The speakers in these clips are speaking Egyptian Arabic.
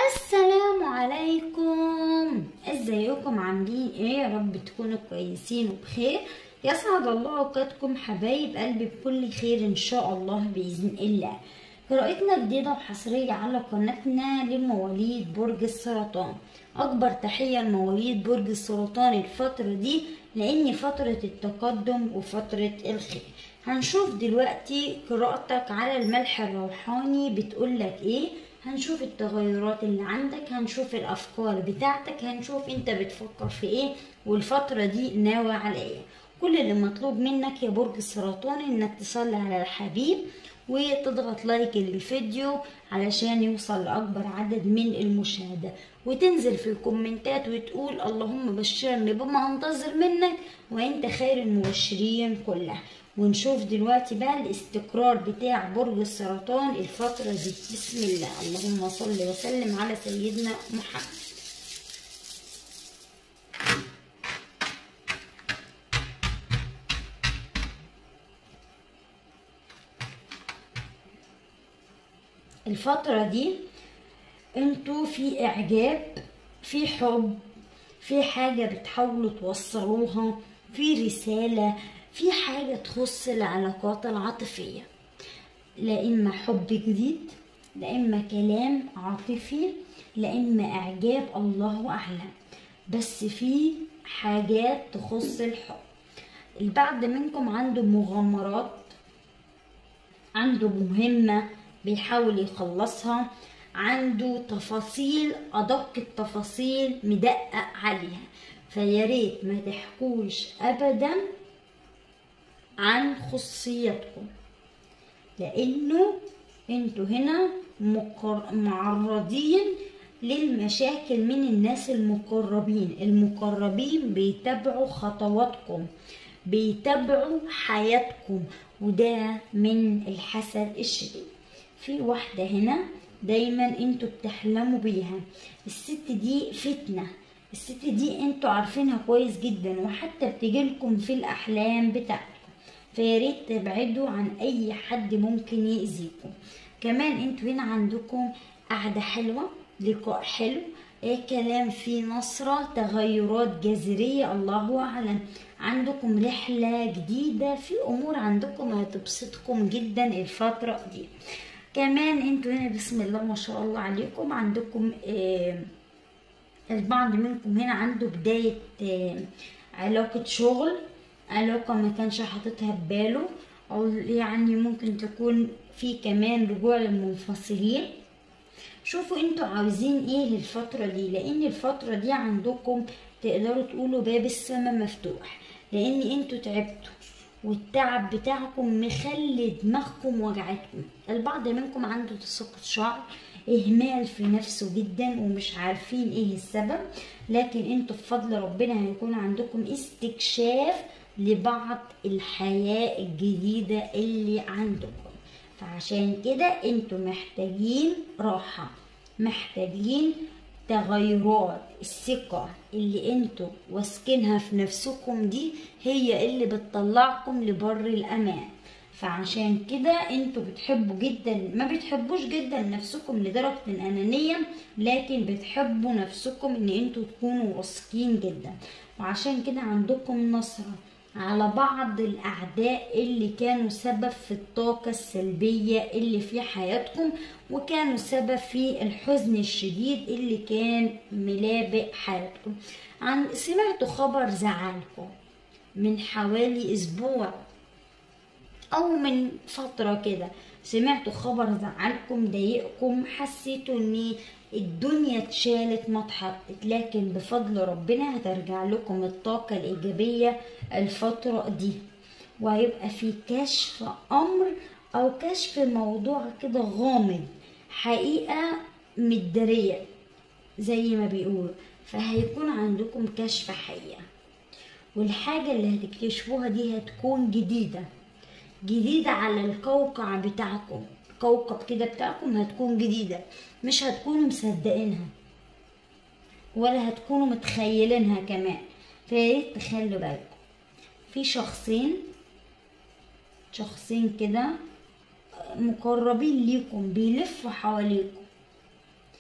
السلام عليكم ازيكم عاملين ايه يا رب تكونوا كويسين وبخير يسعد الله اوقاتكم حبايب قلبي بكل خير ان شاء الله باذن الله قراءتنا جديده وحصريه على قناتنا لمواليد برج السرطان اكبر تحيه لمواليد برج السرطان الفتره دي لان فتره التقدم وفتره الخير هنشوف دلوقتي قراءتك على الملح الروحاني بتقولك ايه هنشوف التغيرات اللي عندك هنشوف الافكار بتاعتك هنشوف انت بتفكر في ايه والفترة دي ناوي على ايه كل اللي مطلوب منك يا برج السرطان انك تصلي على الحبيب وتضغط لايك للفيديو علشان يوصل لأكبر عدد من المشاهدة وتنزل في الكومنتات وتقول اللهم بشرني بما انتظر منك وانت خير المبشرين كلها ونشوف دلوقتي بقى الاستقرار بتاع برج السرطان الفترة دي بسم الله اللهم صل وسلم على سيدنا محمد الفترة دي انتوا في اعجاب في حب في حاجة بتحاولوا توصلوها في رسالة في حاجة تخص العلاقات العاطفية لا إما حب جديد لا إما كلام عاطفي لا إما إعجاب الله أعلم بس في حاجات تخص الحب البعض منكم عنده مغامرات عنده مهمة بيحاول يخلصها عنده تفاصيل أدق التفاصيل مدقق عليها فياريت ما تحكوش أبدا عن خصوصيتكم لانه انتوا هنا مقر... معرضين للمشاكل من الناس المقربين المقربين بيتابعوا خطواتكم بيتابعوا حياتكم وده من الحسد الشديد في واحدة هنا دايما انتوا بتحلموا بيها الست دي فتنة الست دي انتوا عارفينها كويس جدا وحتى بتجيلكم في الاحلام بتاعتكم فياريت تبعدوا عن اي حد ممكن يأذيكم كمان انتوا هنا عندكم قعدة حلوة لقاء حلو ايه كلام فيه نصرة تغيرات جذرية الله اعلم عندكم رحلة جديدة في امور عندكم هتبسطكم جدا الفترة دي كمان انتوا هنا بسم الله ما شاء الله عليكم عندكم آه البعض منكم هنا عنده بداية آه علاقة شغل علاقة ما كانش حاططها بباله او يعني ممكن تكون في كمان رجوع للمنفصلين شوفوا انتوا عاوزين ايه الفترة دي لان الفترة دي عندكم تقدروا تقولوا باب السما مفتوح لان انتوا تعبتوا والتعب بتاعكم مخلي دماغكم وجعتكم البعض منكم عنده تساقط شعر اهمال في نفسه جدا ومش عارفين ايه السبب لكن انتوا بفضل ربنا هيكون عندكم استكشاف لبعض الحياة الجديدة اللي عندكم فعشان كده انتوا محتاجين راحة محتاجين تغيرات الثقة اللي انتوا واثقينها في نفسكم دي هي اللي بتطلعكم لبر الأمان فعشان كده انتوا بتحبوا جدا ما بتحبوش جدا نفسكم لدرجة الأنانية لكن بتحبوا نفسكم ان انتوا تكونوا واثقين جدا وعشان كده عندكم نصرة على بعض الأعداء اللي كانوا سبب في الطاقة السلبية اللي في حياتكم وكانوا سبب في الحزن الشديد اللي كان ملابق حياتكم عن سمعتوا خبر زعلكم من حوالي أسبوع أو من فترة كده سمعتوا خبر زعلكم ضايقكم حسيتوا ان الدنيا اتشالت ما اتحطت لكن بفضل ربنا هترجع لكم الطاقة الإيجابية الفترة دي وهيبقى في كشف أمر أو كشف موضوع كده غامض حقيقة متدارية زي ما بيقولوا فهيكون عندكم كشف حقيقة والحاجة اللي هتكتشفوها دي هتكون جديدة جديدة على القوقع بتاعكم كوكب كده بتاعكم هتكون جديدة مش هتكونوا مصدقينها ولا هتكونوا متخيلينها كمان فياريت تخلوا بالكم في شخصين شخصين كده مقربين ليكم بيلفوا حواليكم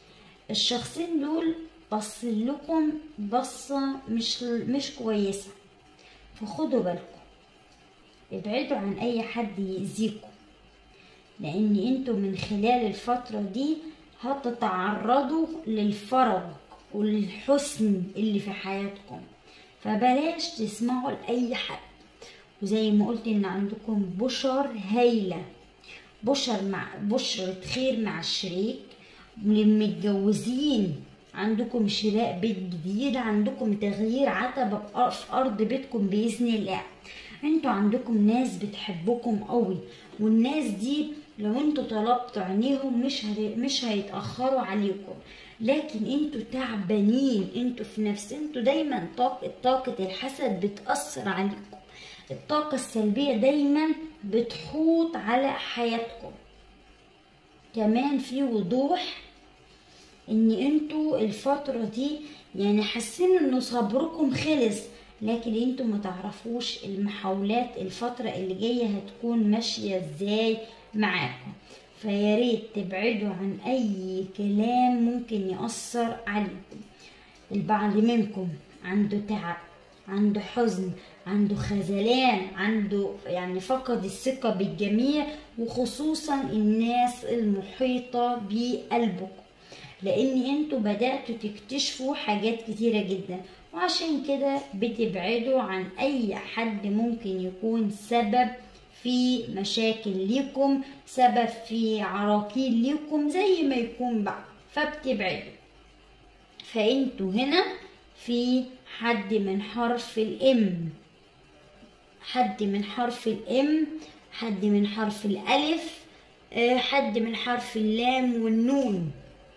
الشخصين دول بص لكم بصة مش مش كويسة فخدوا بالكم ابعدوا عن اي حد يأذيكم لان انتوا من خلال الفترة دي هتتعرضوا للفرج والحسن اللي في حياتكم فبلاش تسمعوا لأي حد وزي ما قلت ان عندكم بشر هايلة بشر مع بشرة خير مع الشريك للمتجوزين عندكم شراء بيت جديد عندكم تغيير عتبة في أرض بيتكم بإذن الله انتوا عندكم ناس بتحبكم قوي والناس دي لو انتوا طلبتوا عينيهم مش هي... مش هيتأخروا عليكم لكن انتوا تعبانين انتوا في نفس انتوا دايما طاقة طاقة الحسد بتأثر عليكم الطاقة السلبية دايما بتحوط على حياتكم كمان في وضوح ان انتوا الفترة دي يعني حاسين ان صبركم خلص لكن انتوا ما تعرفوش المحاولات الفترة اللي جاية هتكون ماشية ازاي معاكم فياريت تبعدوا عن اي كلام ممكن يأثر عليكم البعض منكم عنده تعب عنده حزن عنده خذلان عنده يعني فقد الثقة بالجميع وخصوصا الناس المحيطة بقلبكم لان انتوا بدأتوا تكتشفوا حاجات كتيرة جدا وعشان كده بتبعدوا عن اي حد ممكن يكون سبب في مشاكل ليكم سبب في عراقيل ليكم زي ما يكون بقى فبتبعدوا فانتوا هنا في حد من حرف الام حد من حرف الام حد من حرف الالف حد من حرف اللام والنون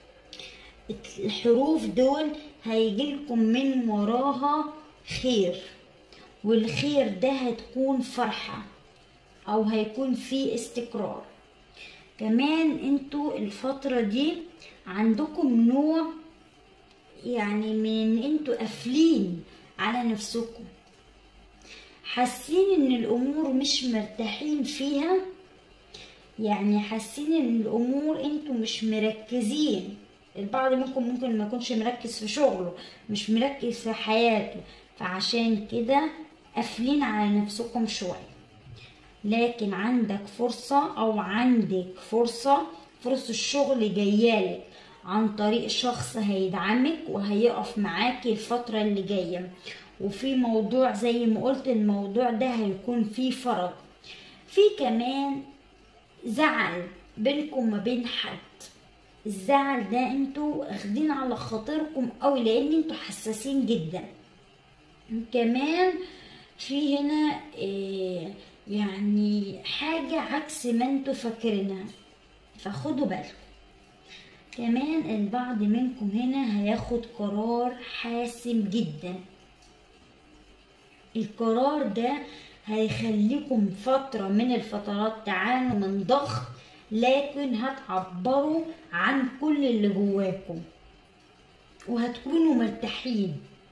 الحروف دول هيجيلكم من وراها خير والخير ده هتكون فرحة او هيكون في استقرار كمان انتوا الفترة دي عندكم نوع يعني من انتوا قافلين على نفسكم حاسين ان الامور مش مرتاحين فيها يعني حاسين ان الامور انتوا مش مركزين البعض منكم ممكن ما يكونش مركز في شغله مش مركز في حياته فعشان كده قافلين على نفسكم شويه لكن عندك فرصة أو عندك فرصة فرصة الشغل جايالك عن طريق شخص هيدعمك وهيقف معاكي الفترة اللي جاية وفي موضوع زي ما قلت الموضوع ده هيكون فيه فرج في كمان زعل بينكم وما بين حد الزعل ده انتوا اخدين على خاطركم قوي لان انتوا حساسين جدا كمان في هنا إيه يعني حاجة عكس ما انتوا فاكرينها فخدوا بالكم كمان البعض منكم هنا هياخد قرار حاسم جدا القرار ده هيخليكم فترة من الفترات تعانوا من ضغط لكن هتعبروا عن كل اللي جواكم وهتكونوا مرتاحين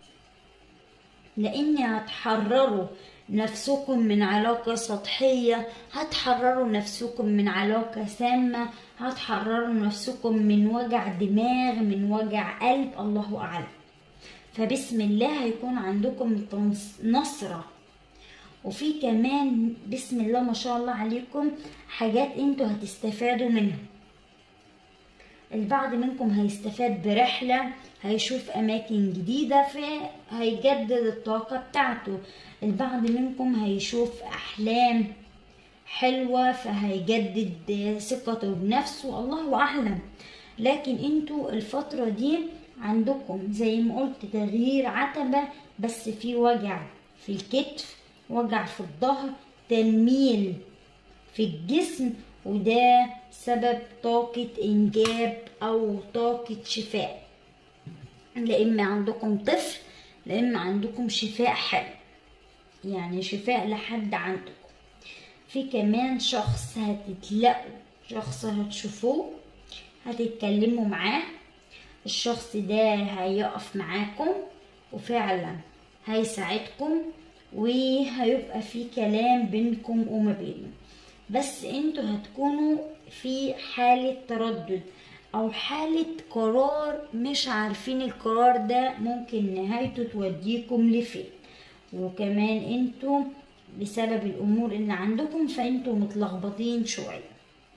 لان هتحرروا نفسكم من علاقة سطحية هتحرروا نفسكم من علاقة سامة هتحرروا نفسكم من وجع دماغ من وجع قلب الله أعلم فبسم الله هيكون عندكم نصرة وفي كمان بسم الله ما شاء الله عليكم حاجات انتوا هتستفادوا منها البعض منكم هيستفاد برحلة هيشوف أماكن جديدة هيجدد الطاقة بتاعته البعض منكم هيشوف أحلام حلوة فهيجدد ثقته بنفسه الله أعلم لكن انتوا الفترة دي عندكم زي ما قلت تغيير عتبة بس في وجع في الكتف وجع في الظهر تنميل في الجسم وده سبب طاقة إنجاب أو طاقة شفاء لا إما عندكم طفل لا إما عندكم شفاء حلو يعني شفاء لحد عندكم في كمان شخص هتتلاقوا شخص هتشوفوه هتتكلموا معاه الشخص ده هيقف معاكم وفعلا هيساعدكم وهيبقى في كلام بينكم وما بينه بس انتوا هتكونوا في حالة تردد او حالة قرار مش عارفين القرار ده ممكن نهايته توديكم لفين وكمان انتوا بسبب الامور اللي عندكم فانتوا متلخبطين شوية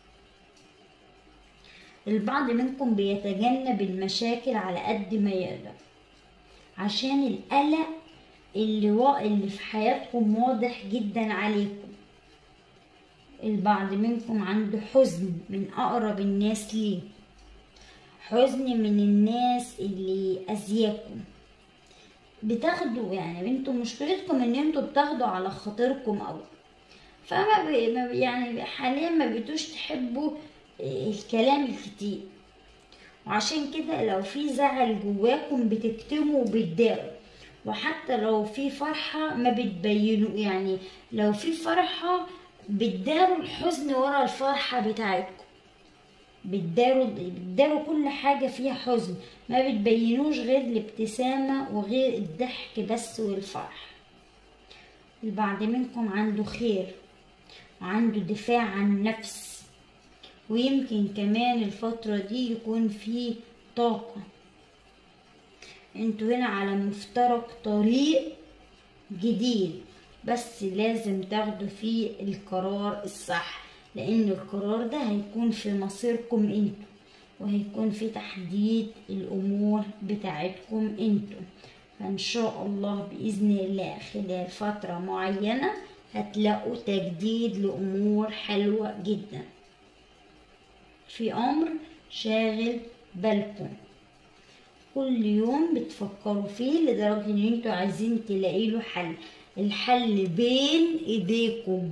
البعض منكم بيتجنب المشاكل على قد ما يقدر عشان القلق اللي وا... اللي في حياتكم واضح جدا عليكم البعض منكم عنده حزن من اقرب الناس ليه حزن من الناس اللي اذياكم بتاخدوا يعني انتوا مشكلتكم ان انتوا بتاخدوا على خاطركم قوي فما بي ما بي- يعني حاليا ما بقيتوش تحبوا الكلام الكتير وعشان كده لو في زعل جواكم بتكتموا وبتداروا وحتى لو في فرحة ما بتبينوا يعني لو في فرحة بتداروا الحزن ورا الفرحة بتاعتكم بتداروا بتداروا كل حاجة فيها حزن ما بتبينوش غير الابتسامة وغير الضحك بس والفرح البعض منكم عنده خير وعنده دفاع عن النفس ويمكن كمان الفترة دي يكون في طاقة انتوا هنا على مفترق طريق جديد بس لازم تاخدوا فيه القرار الصح لان القرار ده هيكون في مصيركم انتوا وهيكون في تحديد الامور بتاعتكم انتوا فان شاء الله باذن الله خلال فترة معينة هتلاقوا تجديد لامور حلوة جدا في امر شاغل بالكم كل يوم بتفكروا فيه لدرجة ان انتوا عايزين تلاقي له حل الحل بين ايديكم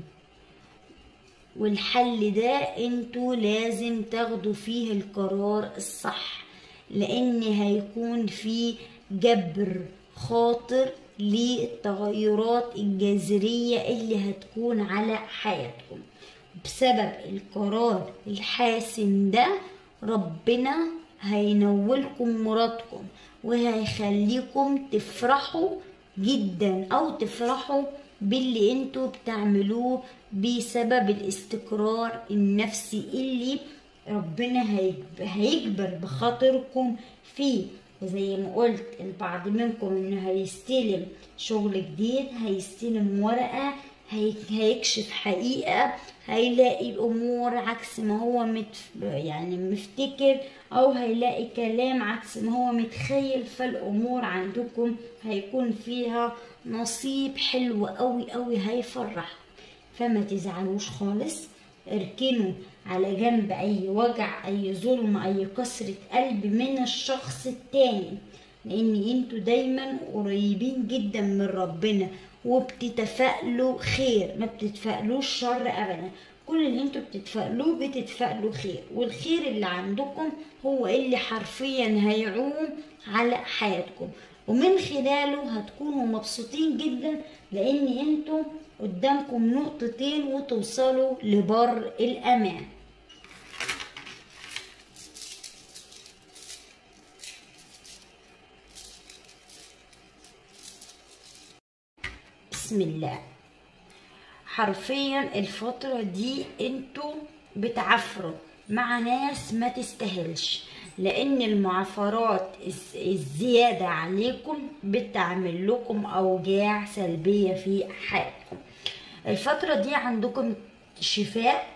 والحل ده انتوا لازم تاخدوا فيه القرار الصح لان هيكون في جبر خاطر للتغيرات الجذرية اللي هتكون على حياتكم بسبب القرار الحاسم ده ربنا هينولكم مرادكم وهيخليكم تفرحوا جدا او تفرحوا باللي انتوا بتعملوه بسبب الاستقرار النفسي اللي ربنا هيج- هيجبر بخاطركم فيه وزي ما قلت البعض منكم انه هيستلم شغل جديد هيستلم ورقة هي- هيكشف حقيقة هيلاقي الامور عكس ما هو متف... يعني مفتكر او هيلاقي كلام عكس ما هو متخيل فالامور عندكم هيكون فيها نصيب حلو قوي قوي هيفرح فما تزعلوش خالص اركنوا على جنب اي وجع اي ظلم اي كسرة قلب من الشخص التاني لان انتوا دايما قريبين جدا من ربنا وبتتفائلوا خير ما بتتفائلوش شر ابدا كل اللي انتوا بتتفائلوه بتتفائلوا خير والخير اللي عندكم هو اللي حرفيا هيعوم على حياتكم ومن خلاله هتكونوا مبسوطين جدا لان انتوا قدامكم نقطتين وتوصلوا لبر الامان بسم الله حرفيا الفترة دي انتوا بتعفروا مع ناس ما تستاهلش لان المعافرات الز- الزيادة عليكم بتعمل لكم اوجاع سلبية في حياتكم الفترة دي عندكم شفاء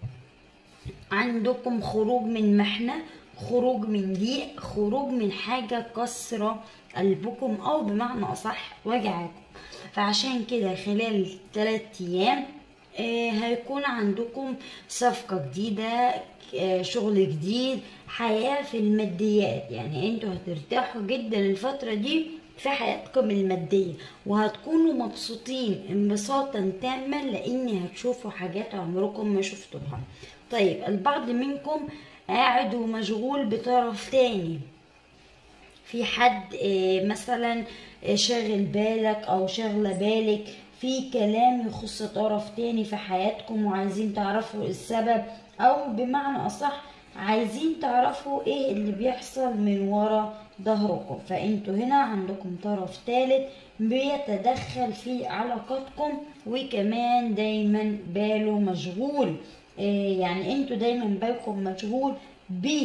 عندكم خروج من محنة خروج من ضيق خروج من حاجة كسرة قلبكم أو بمعنى أصح وجعكم فعشان كده خلال ثلاث أيام آه، هيكون عندكم صفقة جديدة آه، شغل جديد حياة في الماديات يعني انتوا هترتاحوا جدا الفترة دي في حياتكم المادية وهتكونوا مبسوطين انبساطا تاما لان هتشوفوا حاجات عمركم ما شفتوها طيب البعض منكم قاعد ومشغول بطرف تاني في حد آه، مثلا آه، شاغل بالك او شاغله بالك في كلام يخص طرف تاني في حياتكم وعايزين تعرفوا السبب او بمعنى اصح عايزين تعرفوا ايه اللي بيحصل من ورا ظهركم فانتوا هنا عندكم طرف ثالث بيتدخل في علاقاتكم وكمان دايما باله مشغول إيه يعني انتوا دايما بالكم مشغول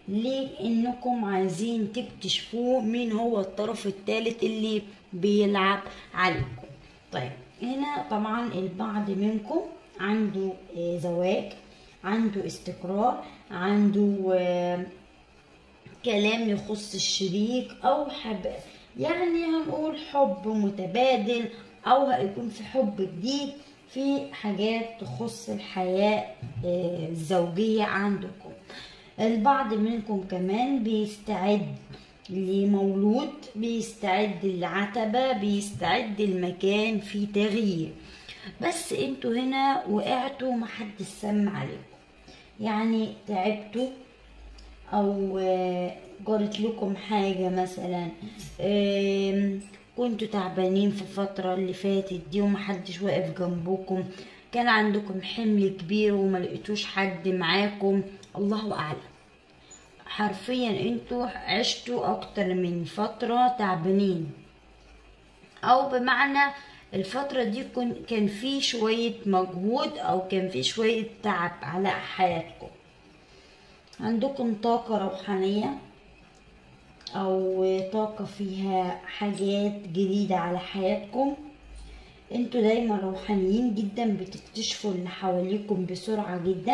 لانكم عايزين تكتشفوه مين هو الطرف الثالث اللي بيلعب عليكم طيب هنا طبعا البعض منكم عنده آه، زواج عنده استقرار عنده آه، كلام يخص الشريك او حب يعني هنقول حب متبادل او هيكون في حب جديد في حاجات تخص الحياة آه، الزوجية عندكم البعض منكم كمان بيستعد لمولود بيستعد لعتبة بيستعد المكان في تغيير بس انتوا هنا وقعتوا محدش سمع عليكم يعني تعبتوا او آه، جرت لكم حاجة مثلا آم، كنتوا تعبانين في الفترة اللي فاتت دي ومحدش واقف جنبكم كان عندكم حمل كبير وما لقيتوش حد معاكم الله اعلم حرفيا انتوا عشتوا اكتر من فترة تعبانين او بمعنى الفترة دي كن- كان في شوية مجهود او كان في شوية تعب على حياتكم عندكم طاقة روحانية او طاقة فيها حاجات جديدة على حياتكم انتوا دايما روحانيين جدا بتكتشفوا اللي حواليكم بسرعة جدا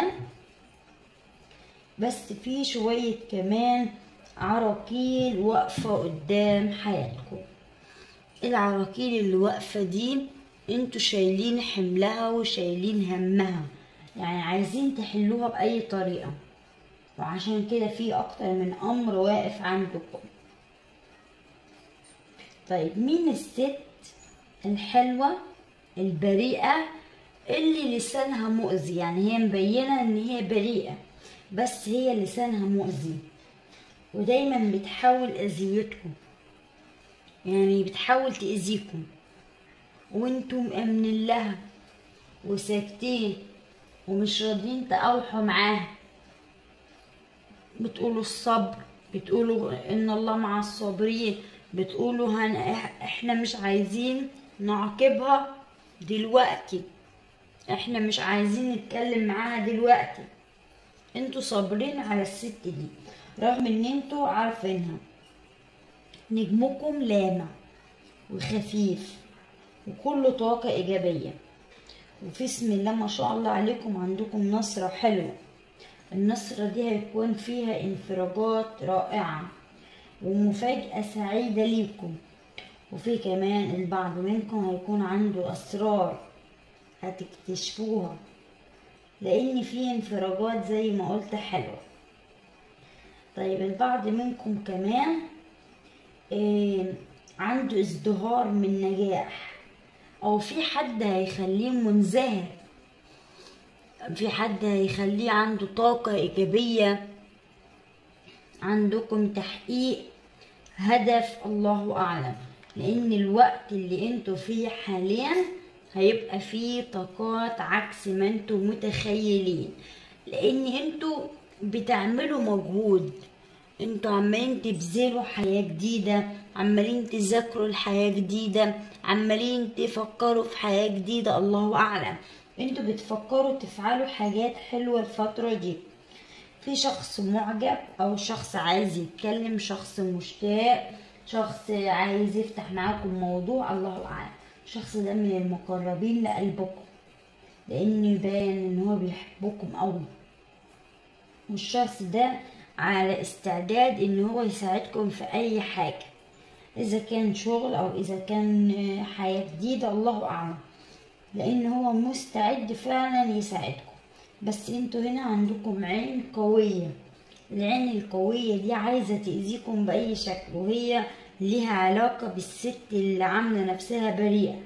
بس في شوية كمان عراقيل واقفة قدام حياتكم العراقيل اللي واقفة دي انتوا شايلين حملها وشايلين همها يعني عايزين تحلوها بأي طريقة وعشان كده في أكتر من أمر واقف عندكم طيب مين الست الحلوة البريئة اللي لسانها مؤذي يعني هي مبينة ان هي بريئة بس هي لسانها مؤذي ودايما بتحاول اذيتكم يعني بتحاول تأذيكم وانتم مأمنين لها وساكتين ومش راضيين تأوحوا معاها بتقولوا الصبر بتقولوا ان الله مع الصابرين بتقولوا هن احنا مش عايزين نعاقبها دلوقتي احنا مش عايزين نتكلم معاها دلوقتي انتوا صابرين على الست دي رغم ان انتوا عارفينها نجمكم لامع وخفيف وكله طاقة إيجابية وفي اسم الله ما شاء الله عليكم عندكم نصرة حلوة النصرة دي هيكون فيها انفراجات رائعة ومفاجأة سعيدة ليكم وفي كمان البعض منكم هيكون عنده أسرار هتكتشفوها لأن في انفراجات زي ما قلت حلوة طيب البعض منكم كمان إيه عنده ازدهار من نجاح او في حد هيخليه منزهر في حد هيخليه عنده طاقة ايجابية عندكم تحقيق هدف الله اعلم لان الوقت اللي انتوا فيه حاليا هيبقى فيه طاقات عكس ما انتوا متخيلين لان انتوا بتعملوا مجهود انتوا عمالين تبذلوا حياة جديدة عمالين تذاكروا الحياة جديدة عمالين تفكروا في حياة جديدة الله أعلم انتوا بتفكروا تفعلوا حاجات حلوة الفترة دي في شخص معجب أو شخص عايز يتكلم شخص مشتاق شخص عايز يفتح معاكم موضوع الله أعلم الشخص ده من المقربين لقلبكم لأن يبان إن هو بيحبكم أوي والشخص ده على استعداد ان هو يساعدكم في اي حاجة اذا كان شغل او اذا كان حياة جديدة الله اعلم لان هو مستعد فعلا يساعدكم بس انتوا هنا عندكم عين قوية العين القوية دي عايزة تأذيكم بأي شكل وهي ليها علاقة بالست اللي عاملة نفسها بريئة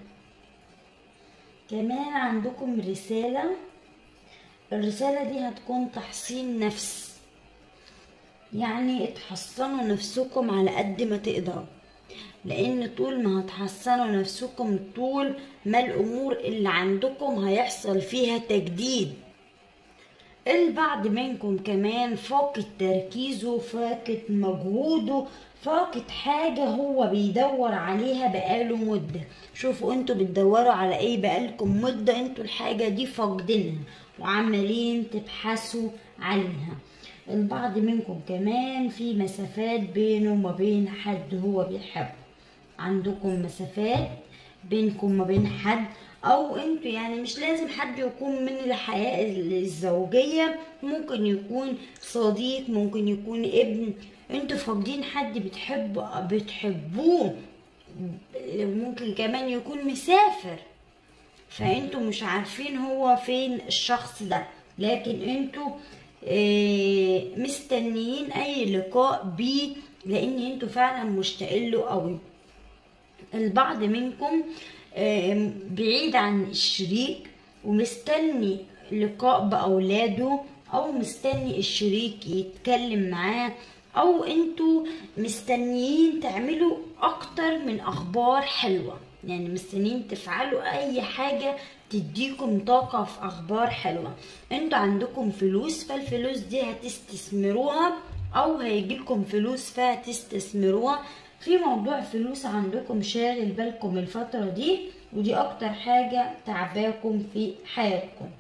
كمان عندكم رسالة الرسالة دي هتكون تحصين نفس يعني اتحصنوا نفسكم على قد ما تقدروا لان طول ما هتحصنوا نفسكم طول ما الامور اللي عندكم هيحصل فيها تجديد البعض منكم كمان فاقد تركيزه فاقد مجهوده فاقد حاجة هو بيدور عليها بقاله مدة شوفوا انتوا بتدوروا على ايه بقالكم مدة انتوا الحاجة دي فاقدينها وعمالين تبحثوا عنها البعض منكم كمان في مسافات بينه وما بين حد هو بيحبه عندكم مسافات بينكم ما بين حد او انتوا يعني مش لازم حد يكون من الحياة الزوجية ممكن يكون صديق ممكن يكون ابن انتوا فاقدين حد بتحب بتحبوه ممكن كمان يكون مسافر فانتوا مش عارفين هو فين الشخص ده لكن انتوا اه مستنيين اي لقاء بيه لان انتوا فعلا مشتاقين له قوي البعض منكم اه بعيد عن الشريك ومستني لقاء باولاده او مستني الشريك يتكلم معاه او انتوا مستنيين تعملوا اكتر من اخبار حلوه يعني مستنيين تفعلوا اي حاجه تديكم طاقة في أخبار حلوة انتوا عندكم فلوس فالفلوس دي هتستثمروها أو هيجيلكم فلوس فهتستثمروها في موضوع فلوس عندكم شاغل بالكم الفترة دي ودي أكتر حاجة تعباكم في حياتكم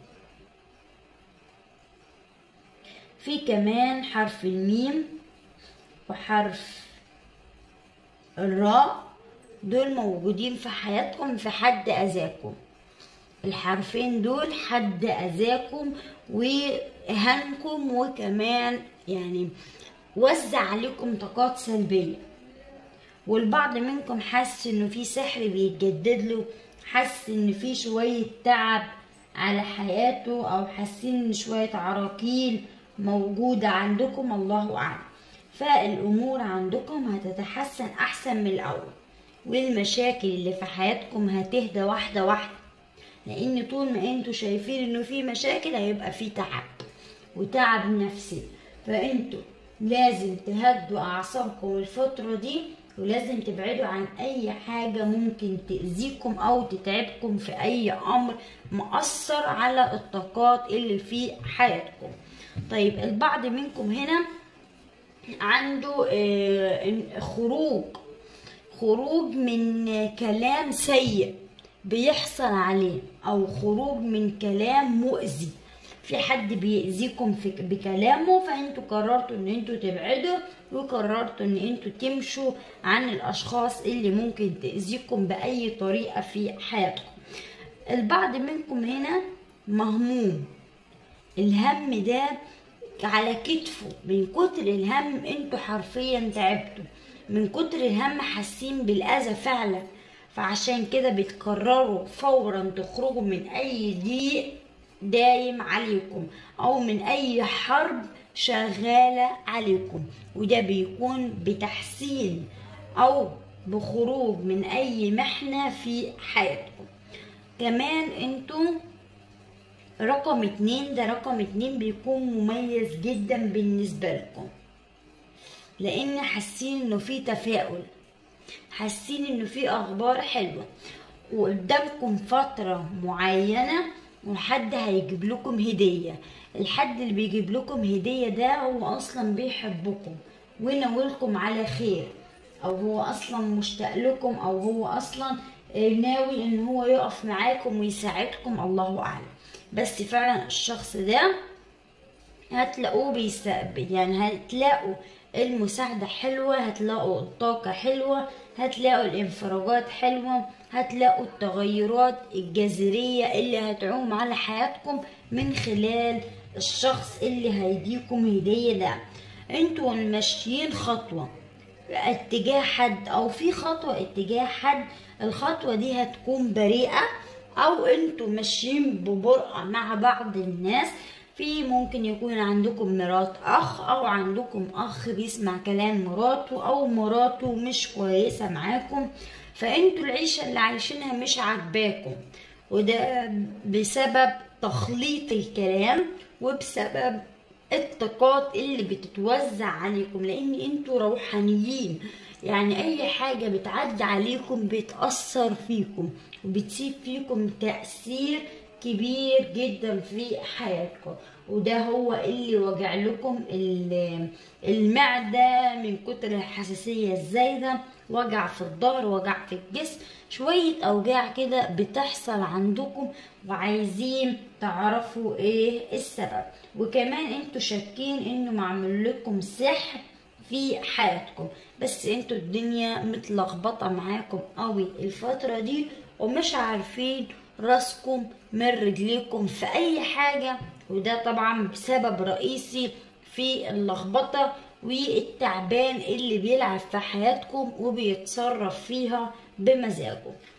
في كمان حرف الميم وحرف الراء دول موجودين في حياتكم في حد أذاكم الحرفين دول حد أذاكم وإهانكم وكمان يعني وزع عليكم طاقات سلبية والبعض منكم حس انه في سحر بيتجدد له حس ان في شوية تعب على حياته او حاسين ان شوية عراقيل موجودة عندكم الله اعلم فالامور عندكم هتتحسن احسن من الاول والمشاكل اللي في حياتكم هتهدى واحدة واحدة لان طول ما انتوا شايفين انه في مشاكل هيبقى في تعب وتعب نفسي فانتوا لازم تهدوا اعصابكم الفترة دي ولازم تبعدوا عن اي حاجة ممكن تأذيكم او تتعبكم في اي امر مؤثر على الطاقات اللي في حياتكم طيب البعض منكم هنا عنده خروج خروج من كلام سيء بيحصل عليه او خروج من كلام مؤذي في حد بيأذيكم في بكلامه فانتوا قررتوا ان انتوا تبعدوا وقررتوا ان انتوا تمشوا عن الاشخاص اللي ممكن تأذيكم بأي طريقة في حياتكم البعض منكم هنا مهموم الهم ده على كتفه من كتر الهم انتوا حرفيا تعبتوا من كتر الهم حاسين بالأذى فعلا فعشان كده بتقرروا فورا تخرجوا من اي ضيق دايم عليكم او من اي حرب شغالة عليكم وده بيكون بتحسين او بخروج من اي محنة في حياتكم كمان انتوا رقم اتنين ده رقم اتنين بيكون مميز جدا بالنسبة لكم لان حاسين انه في تفاؤل حاسين انه في اخبار حلوه وقدامكم فتره معينه وحد هيجيب لكم هديه الحد اللي بيجيب لكم هديه ده هو اصلا بيحبكم وناولكم على خير او هو اصلا مشتاق لكم او هو اصلا ناوي ان هو يقف معاكم ويساعدكم الله اعلم بس فعلا الشخص ده هتلاقوه بيستقبل يعني هتلاقوا المساعدة حلوة هتلاقوا الطاقة حلوة هتلاقوا الانفراجات حلوة هتلاقوا التغيرات الجذرية اللي هتعوم على حياتكم من خلال الشخص اللي هيديكم هدية ده انتوا ماشيين خطوة اتجاه حد او في خطوة اتجاه حد الخطوة دي هتكون بريئة او انتوا ماشيين ببرقة مع بعض الناس في ممكن يكون عندكم مرات اخ او عندكم اخ بيسمع كلام مراته او مراته مش كويسه معاكم فانتوا العيشه اللي عايشينها مش عاجباكم وده بسبب تخليط الكلام وبسبب الطاقات اللي بتتوزع عليكم لان انتوا روحانيين يعني اي حاجه بتعدي عليكم بتاثر فيكم وبتسيب فيكم تاثير كبير جدا في حياتكم وده هو اللي وجع لكم المعدة من كتر الحساسية الزايدة وجع في الظهر وجع في الجسم شوية أوجاع كده بتحصل عندكم وعايزين تعرفوا ايه السبب وكمان انتوا شاكين انه معمول لكم سحر في حياتكم بس انتوا الدنيا متلخبطة معاكم قوي الفترة دي ومش عارفين راسكم من رجليكم في اي حاجة وده طبعا بسبب رئيسي في اللخبطة والتعبان اللي بيلعب في حياتكم وبيتصرف فيها بمزاجه